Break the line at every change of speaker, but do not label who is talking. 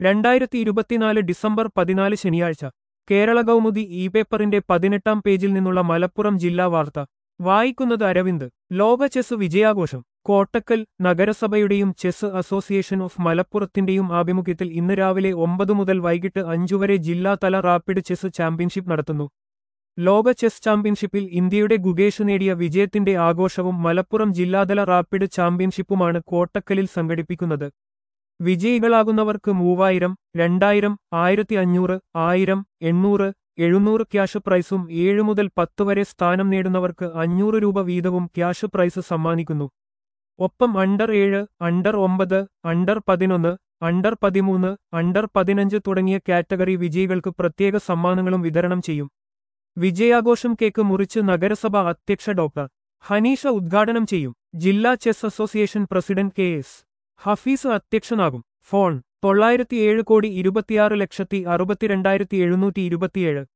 രണ്ടായിരത്തി ഇരുപത്തിനാല് ഡിസംബർ പതിനാല് ശനിയാഴ്ച കേരള കൗമുദി ഇ പേപ്പറിന്റെ പതിനെട്ടാം പേജിൽ നിന്നുള്ള മലപ്പുറം ജില്ലാ വാർത്ത വായിക്കുന്നത് അരവിന്ദ് ലോക ചെസ് വിജയാഘോഷം കോട്ടക്കൽ നഗരസഭയുടെയും ചെസ് അസോസിയേഷൻ ഓഫ് മലപ്പുറത്തിന്റെയും ആഭിമുഖ്യത്തിൽ ഇന്ന് രാവിലെ ഒമ്പത് മുതൽ വൈകിട്ട് അഞ്ചു വരെ ജില്ലാതല റാപ്പിഡ് ചെസ് ചാമ്പ്യൻഷിപ്പ് നടത്തുന്നു ലോക ചെസ് ചാമ്പ്യൻഷിപ്പിൽ ഇന്ത്യയുടെ ഗുഗേഷ് നേടിയ വിജയത്തിന്റെ ആഘോഷവും മലപ്പുറം ജില്ലാതല റാപ്പിഡ് ചാമ്പ്യൻഷിപ്പുമാണ് കോട്ടക്കലിൽ സംഘടിപ്പിക്കുന്നത് വിജയികളാകുന്നവർക്ക് മൂവായിരം രണ്ടായിരം ആയിരത്തി അഞ്ഞൂറ് ആയിരം എണ്ണൂറ് എഴുന്നൂറ് ക്യാഷ് പ്രൈസും ഏഴ് മുതൽ പത്ത് വരെ സ്ഥാനം നേടുന്നവർക്ക് അഞ്ഞൂറ് രൂപ വീതവും ക്യാഷ് പ്രൈസ് സമ്മാനിക്കുന്നു ഒപ്പം അണ്ടർ ഏഴ് അണ്ടർ ഒമ്പത് അണ്ടർ പതിനൊന്ന് അണ്ടർ പതിമൂന്ന് അണ്ടർ പതിനഞ്ച് തുടങ്ങിയ കാറ്റഗറി വിജയികൾക്ക് പ്രത്യേക സമ്മാനങ്ങളും വിതരണം ചെയ്യും വിജയാഘോഷം കേക്ക് മുറിച്ച് നഗരസഭ അധ്യക്ഷ ഡോക്ടർ ഹനീഷ ഉദ്ഘാടനം ചെയ്യും ജില്ലാ chess association president K S Hafeez അധ്യക്ഷനാകും ഫോൺ തൊള്ളായിരത്തി ഏഴ് കോടി ഇരുപത്തിയാറ് ലക്ഷത്തി അറുപത്തിരണ്ടായിരത്തി എഴുന്നൂറ്റി ഇരുപത്തിയേഴ്